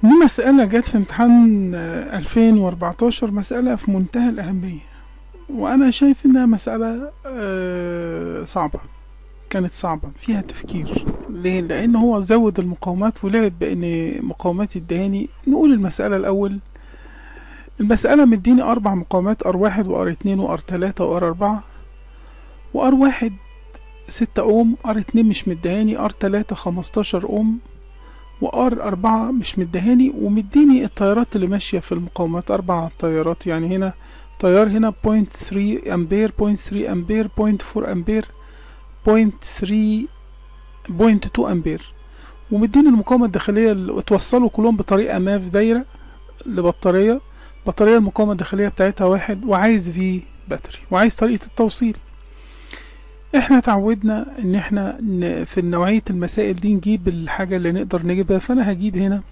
دي مسألة جت في امتحان آه، 2014 مسألة في منتهى الأهمية وأنا شايف إنها مسألة آه، صعبة كانت صعبة فيها تفكير ليه؟ لأن هو زود المقاومات ولعب بإن مقاومات الدهاني نقول المسألة الأول المسألة مديني أربع مقاومات ار واحد وار اتنين وار تلاتة وار أربعة وار واحد ستة أوم ار اتنين مش مدهاني ار تلاتة خمستاشر أوم وار أربعة مش مدهاني ومديني التيارات اللي ماشية في المقاومات أربع تيارات يعني هنا تيار هنا بوينت ثري أمبير بوينت ثري أمبير بوينت فور أمبير بوينت ثري بوينت تو أمبير ومديني المقاومة الداخلية اللي اتوصلوا كلهم بطريقة ما في دايرة لبطارية بطارية المقاومة الداخلية بتاعتها واحد وعايز في باتري وعايز طريقة التوصيل احنا اتعودنا ان احنا ن- في نوعية المسائل دي نجيب الحاجة اللي نقدر نجيبها فانا هجيب هنا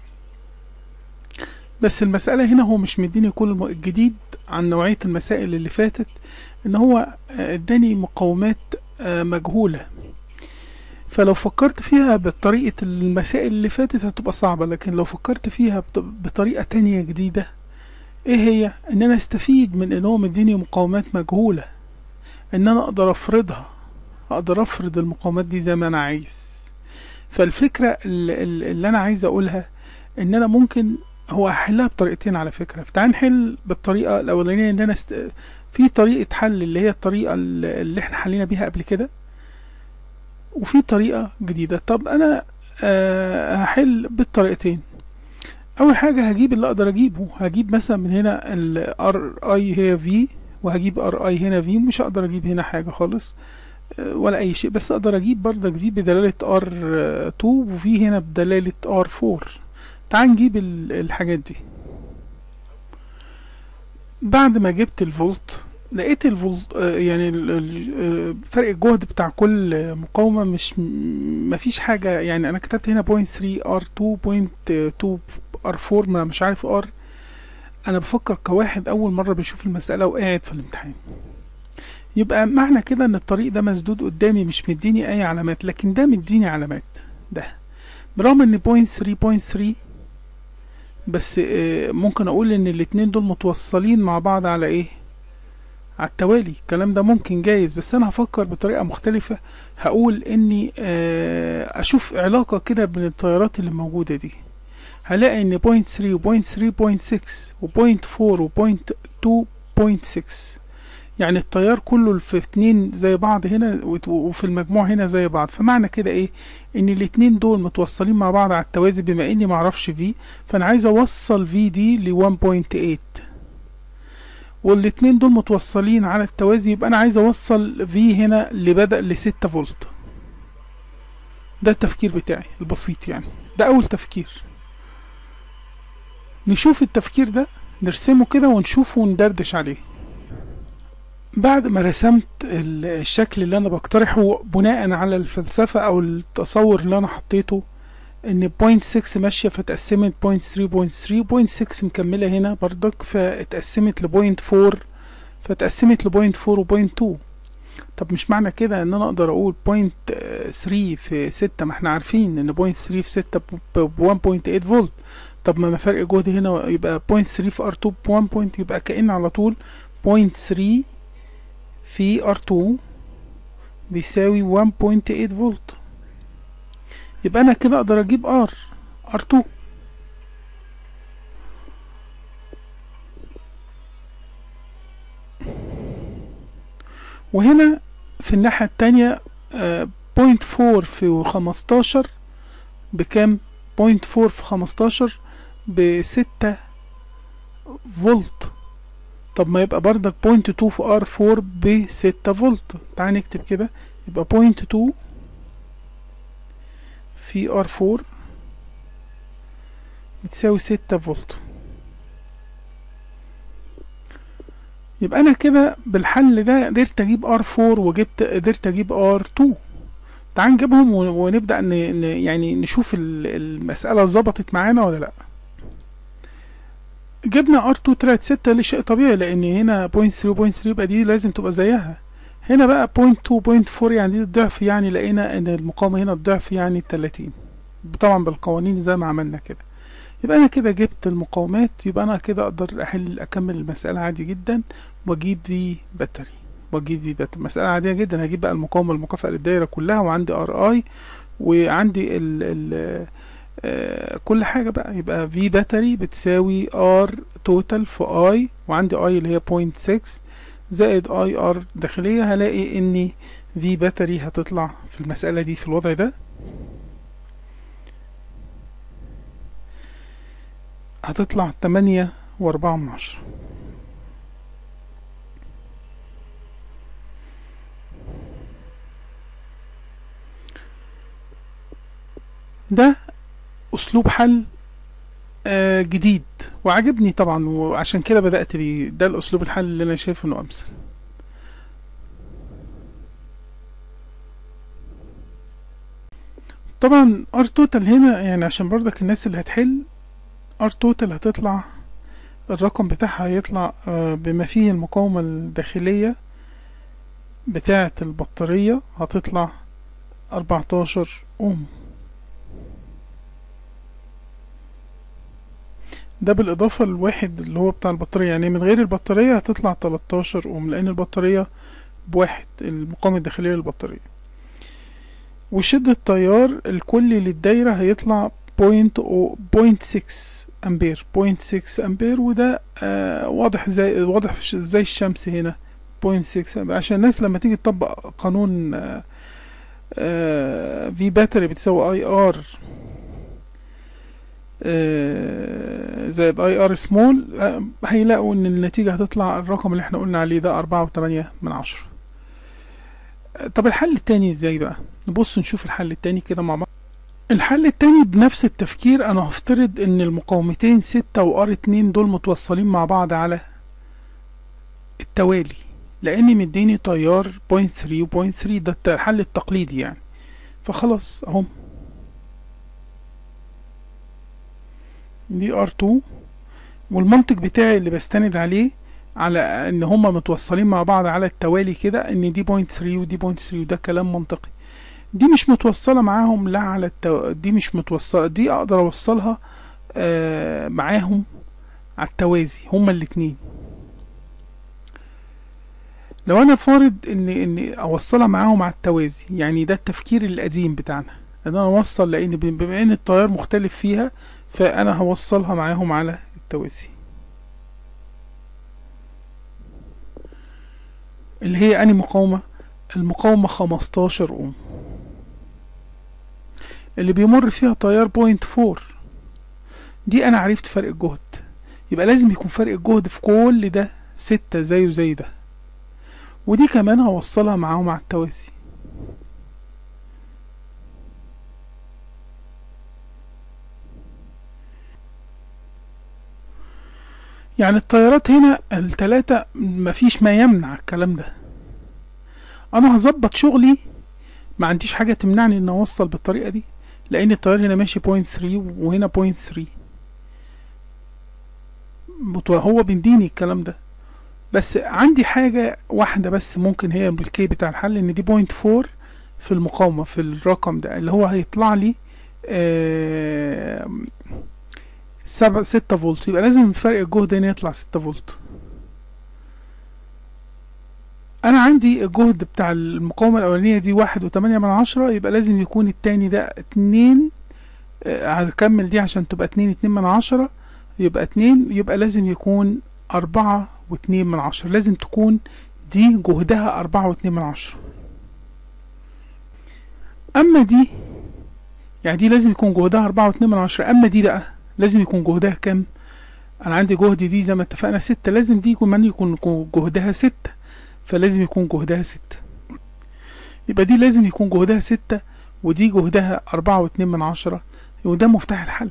بس المسألة هنا هو مش مديني كل الم- الجديد عن نوعية المسائل اللي فاتت ان هو آه، اداني مقاومات آه، مجهولة فلو فكرت فيها بطريقة المسائل اللي فاتت هتبقى صعبة لكن لو فكرت فيها بط- بطريقة تانية جديدة ايه هي ان انا استفيد من ان هو مديني مقاومات مجهولة ان انا اقدر افرضها اقدر افرض المقاومات دي زي ما انا عايز فالفكرة ال- ال- اللي انا عايز اقولها ان انا ممكن هو هحلها بطريقتين على فكرة فتعال نحل بالطريقة الاولانية ان انا است... في طريقة حل اللي هي الطريقة ال- اللي احنا حلينا بيها قبل كده وفي طريقة جديدة طب انا أه هحل بالطريقتين اول حاجة هجيب اللي اقدر اجيبه هجيب مثلا من هنا ال ار اي هي في وهجيب ار اي هنا في مش هقدر اجيب هنا حاجة خالص آه، ولا اي شيء بس اقدر اجيب برضك في بدلالة ار 2 وفي هنا بدلالة ار 4 تعال نجيب ال- الحاجات دي بعد ما جبت الفولت لقيت الفولت آه، يعني ال- ال- آه، فرق الجهد بتاع كل آه، مقاومة مش م- مفيش حاجة يعني انا كتبت هنا بوينت 3 ار 2 بوينت 2 ار 4 ما مش عارف ار انا بفكر كواحد اول مرة بيشوف المسألة وقاعد في الامتحان يبقى معنى كده ان الطريق ده مسدود قدامي مش مديني اي علامات لكن ده مديني علامات ده برغم ان بوينت 3 بوينت 3 بس آه، ممكن اقول ان الاتنين دول متوصلين مع بعض على ايه على التوالي الكلام ده ممكن جايز بس انا هفكر بطريقة مختلفة هقول اني آه، اشوف علاقة كده بين التيارات اللي موجودة دي هلاقي ان بوينت 3 وبوينت 3 بوينت 6 وبوينت 4 وبوينت 2 بوينت 6 يعني التيار كله في اتنين زي بعض هنا وت- وفي المجموع هنا زي بعض فمعنى كده ايه ان الاتنين دول متوصلين مع بعض على التوازي بما اني معرفش في فانا عايز اوصل في دي ل 1.8 والاتنين دول متوصلين على التوازي يبقى انا عايز اوصل في هنا لبدأ لستة فولت ده التفكير بتاعي البسيط يعني ده اول تفكير نشوف التفكير ده نرسمه كده ونشوفه وندردش عليه بعد ما رسمت ال- الشكل اللي انا بقترحه بناء على الفلسفة او التصور اللي انا حطيته ان بوينت 6 ماشية فاتقسمت بوينت 3 بوينت 3 بوينت 6 مكملة هنا برضك فاتقسمت لبوينت 4 فاتقسمت لبوينت 4 وبوينت 2 طب مش معنى كده ان انا اقدر اقول بوينت 3 في 6 ما احنا عارفين ان بوينت 3 في 6 ب 1.8 فولت طب ما فرق جهد هنا يبقى بوينت 3 في ار 2 ب 1 بوينت يبقى كأن على طول بوينت 3 في R2 بيساوي 1.8 فولت يبقى انا كده اقدر اجيب R R2 وهنا في الناحية التانية بوينت فور في خمستاشر بكام بوينت فور في خمستاشر بستة فولت طب ما يبقى بردك بوينت تو في ار فور بستة فولت تعال نكتب كده يبقى بوينت تو في ار فور بتساوي ستة فولت يبقى انا كده بالحل ده قدرت اجيب ار 4 وجبت قدرت اجيب ار 2 تعال نجيبهم ون- ونبدأ ن... ن... يعني نشوف ال- المسألة ظبطت معانا ولا لا جبنا R2 طلعت ستة ليه شيء طبيعي لأن هنا بوينت 3 وبوينت 3 يبقى دي لازم تبقى زيها هنا بقى بوينت 2 بوينت 4 يعني دي الضعف يعني لقينا إن المقاومة هنا الضعف يعني 30 طبعا بالقوانين زي ما عملنا كده يبقى انا كده جبت المقاومات يبقى انا كده اقدر احل اكمل المسألة عادي جدا واجيب في باتري واجيب في باتري مسألة عادية جدا هجيب بقى المقاومة المكافئة للدايرة كلها وعندي ار اي وعندي ال ال آه كل حاجة بقى يبقى في باتري بتساوي ار توتال في اي وعندي اي اللي هي بوينت 6 زائد اي ار داخلية هلاقي اني في باتري هتطلع في المسألة دي في الوضع ده هتطلع تمانية واربعة من عشرة ده اسلوب حل آه جديد وعجبني طبعا وعشان كده بدأت بيه ده الاسلوب الحل اللي انا شايف انه امثل طبعا ار توتال هنا يعني عشان برضك الناس اللي هتحل ار توتال هتطلع الرقم بتاعها هيطلع آه بما فيه المقاومة الداخلية بتاعة البطارية هتطلع أربعتاشر اوم ده بالإضافة لواحد اللي هو بتاع البطارية يعني من غير البطارية هتطلع 13 أوم لأن البطارية بواحد المقاومة الداخلية للبطارية وشدة التيار الكلي للدايرة هيطلع بوينت أو بوينت سكس أمبير بوينت سكس أمبير وده آه واضح زي واضح زي الشمس هنا بوينت سكس أمبير عشان الناس لما تيجي تطبق قانون آه آه في باتري بتساوي اي ار زائد اي ار سمول هيلاقوا ان النتيجة هتطلع الرقم اللي احنا قلنا عليه ده اربعة وتمانية من عشرة طب الحل التاني ازاي بقى نبص نشوف الحل التاني كده مع بعض الحل التاني بنفس التفكير انا هفترض ان المقاومتين ستة وار اتنين دول متوصلين مع بعض على التوالي لاني مديني تيار بوينت ثري وبوينت ثري ده الحل التقليدي يعني فخلاص اهم دي ار2 والمنطق بتاعي اللي بستند عليه على ان هما متوصلين مع بعض على التوالي كده ان دي بوينت 3 ودي بوينت 3 وده كلام منطقي دي مش متوصلة معاهم لا على التو... دي مش متوصلة دي اقدر اوصلها آه معاهم على التوازي هما الاتنين لو انا فارض ان ان اوصلها معاهم على التوازي يعني ده التفكير القديم بتاعنا ان انا اوصل لان بما ان التيار مختلف فيها فانا هوصلها معاهم على التوازي اللي هي اني مقاومة المقاومة خمستاشر اوم اللي بيمر فيها تيار بوينت فور دي انا عرفت فرق الجهد يبقى لازم يكون فرق الجهد في كل ده ستة زيه زي ده ودي كمان هوصلها معاهم على التوازي يعني التيارات هنا التلاتة مفيش ما يمنع الكلام ده انا هظبط شغلي ما عنديش حاجة تمنعني ان اوصل بالطريقة دي لان التيار هنا ماشي بوينت ثري وهنا بوينت ثري هو بيديني الكلام ده بس عندي حاجة واحدة بس ممكن هي بالكي بتاع الحل ان دي بوينت فور في المقاومة في الرقم ده اللي هو هيطلع لي آه سبعة ستة فولت يبقى لازم فرق الجهد هنا يطلع ستة فولت انا عندي الجهد بتاع المقاومة الاولانية دي واحد وتمانية من عشرة يبقى لازم يكون التاني ده اتنين آه هكمل دي عشان تبقى اتنين اتنين من عشرة يبقى اتنين يبقى لازم يكون اربعة واتنين من عشرة لازم تكون دي جهدها اربعة واتنين من عشرة اما دي يعني دي لازم يكون جهدها اربعة واتنين من عشرة اما دي بقى لازم يكون جهدها كام انا عندي جهد دي زي ما اتفقنا ستة لازم دي كمان يكون جهدها ستة فلازم يكون جهدها ستة يبقى دي لازم يكون جهدها ستة ودي جهدها أربعة واتنين من عشرة وده مفتاح الحل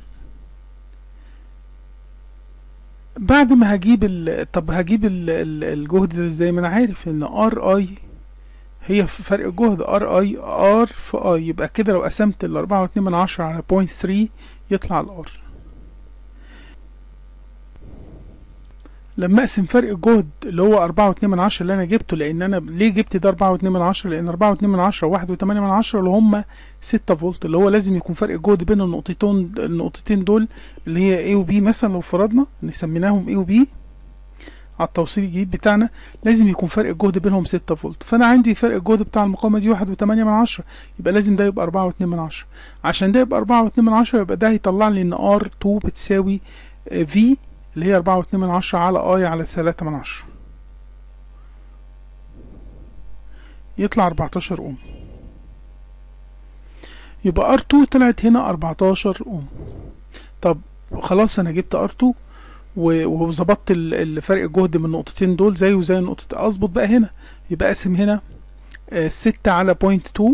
بعد ما هجيب ال طب هجيب ال ال الجهد ده ازاي ما انا عارف ان ار اي هي فرق الجهد ار اي ار في اي يبقى كده لو قسمت ال أربعة واتنين من عشرة على بوينت ثري يطلع الار لما اقسم فرق الجهد اللي هو أربعة واتنين من عشرة اللي انا جبته لان انا ليه جبت ده أربعة واتنين من عشرة لان أربعة واتنين من عشرة وواحد وتمانية من عشرة اللي هما ستة فولت اللي هو لازم يكون فرق الجهد بين النقطتين النقطتين دول اللي هي A و B مثلا لو فرضنا ان سميناهم A و B على التوصيل الجديد بتاعنا لازم يكون فرق الجهد بينهم ستة فولت فانا عندي فرق الجهد بتاع المقاومة دي واحد وتمانية من عشرة يبقى لازم ده يبقى أربعة واتنين من عشرة عشان ده يبقى أربعة واتنين من عشرة يبقى ده هيطلع لي ان R 2 بتساوي آه، V اللي هي أربعة واتنين من عشرة على I على تلاتة من عشرة يطلع أربعتاشر أوم يبقى R2 طلعت هنا أربعتاشر أوم طب خلاص أنا جبت R2 و- وظبطت ال- الفرق الجهد من النقطتين دول زيه وزي النقطة أظبط بقى هنا يبقى أقسم هنا آه، ستة على بوينت تو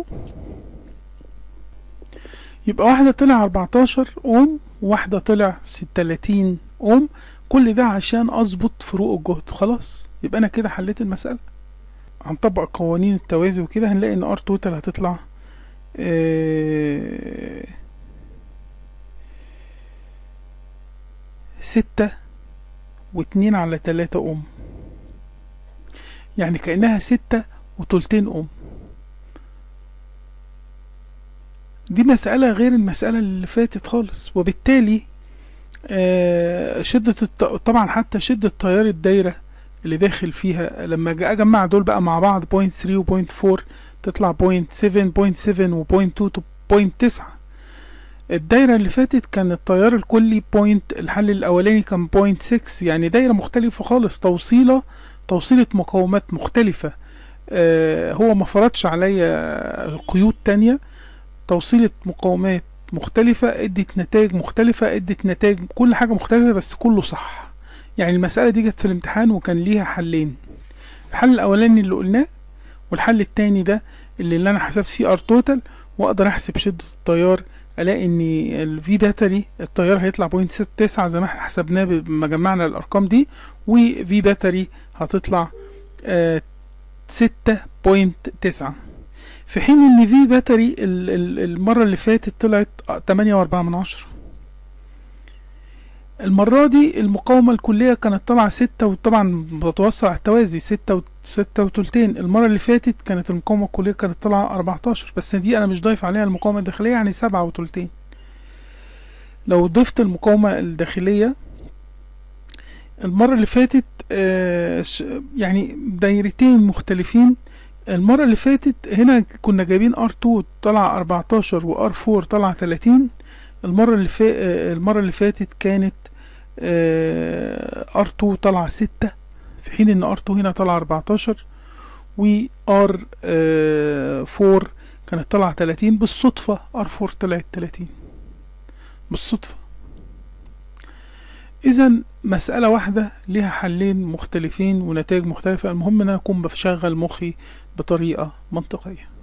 يبقى واحدة طلع أربعتاشر أوم وواحدة طلع تلاتين أوم كل ده عشان أظبط فروق الجهد خلاص يبقى أنا كده حليت المسألة هنطبق قوانين التوازي وكده هنلاقي إن ار توتال هتطلع آه، ستة واتنين على تلاتة أوم يعني كأنها ستة وتلتين أوم دي مسألة غير المسألة اللي فاتت خالص وبالتالي آه، شدة الت... طبعا حتى شدة تيار الدايرة اللي داخل فيها لما أجي أجمع دول بقى مع بعض بوينت 3 وبوينت 4 تطلع بوينت 7 بوينت 7 وبوينت 2 بوينت 9 الدايرة اللي فاتت كان التيار الكلي بوينت الحل الأولاني كان بوينت 6 يعني دايرة مختلفة خالص توصيلة توصيلة مقاومات مختلفة آه هو ما فرضش عليا قيود تانية توصيلة مقاومات مختلفة ادت نتائج مختلفة ادت نتائج كل حاجة مختلفة بس كله صح يعني المسألة دي جت في الامتحان وكان ليها حلين الحل الأولاني اللي قلناه والحل التاني ده اللي, اللي أنا حسبت فيه ار توتال وأقدر أحسب شدة التيار ألاقي إن الفي باتري التيار هيطلع بوينت ست تسعة زي ما احنا حسبناه لما جمعنا الأرقام دي وفي باتري هتطلع آه ستة بوينت تسعة في حين ان في باتري ال- ال- المرة اللي فاتت طلعت تمانية واربعة من عشرة المرة دي المقاومة الكلية كانت طالعة ستة وطبعا بتوسع على التوازي ستة و ستة وتلتين المرة اللي فاتت كانت المقاومة الكلية كانت طالعة أربعتاشر بس دي أنا مش ضايف عليها المقاومة الداخلية يعني سبعة وتلتين لو ضفت المقاومة الداخلية المرة اللي فاتت آه ش- يعني دايرتين مختلفين المرة اللي فاتت هنا كنا جايبين R2 طلع 14 و R4 طلع 30 المرة اللي فا... آه، المرة اللي فاتت كانت آه، R2 طلع 6 في حين ان R2 هنا طلع 14 و R4 كانت طلع 30 بالصدفة R4 طلعت 30 بالصدفة اذا مسألة واحدة ليها حلين مختلفين ونتائج مختلفة المهم ان انا اكون بشغل مخي بطريقة منطقية